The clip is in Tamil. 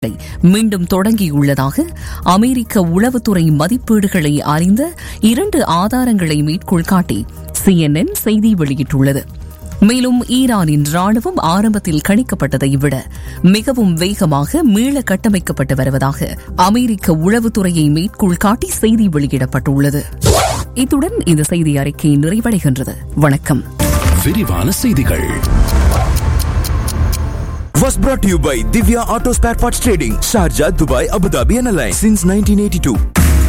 மீண்டும் தொடங்கியுள்ளதாக அமெரிக்க உளவுத்துறை மதிப்பீடுகளை அறிந்த இரண்டு ஆதாரங்களை மேற்கோள் காட்டி சிஎன்என் செய்தி வெளியிட்டுள்ளது மேலும் ஈரானின் ராணுவம் ஆரம்பத்தில் கணிக்கப்பட்டதை விட மிகவும் வேகமாக மீள கட்டமைக்கப்பட்டு வருவதாக அமெரிக்க உளவுத்துறையை மேற்கோள் காட்டி செய்தி வெளியிடப்பட்டுள்ளது இத்துடன் இந்த செய்தி அறிக்கை நிறைவடைகின்றது வணக்கம் விரிவான செய்திகள் was brought to you by Divya Auto Spare Parts Trading, Sharjah, Dubai, Abu Dhabi and Alliance since 1982.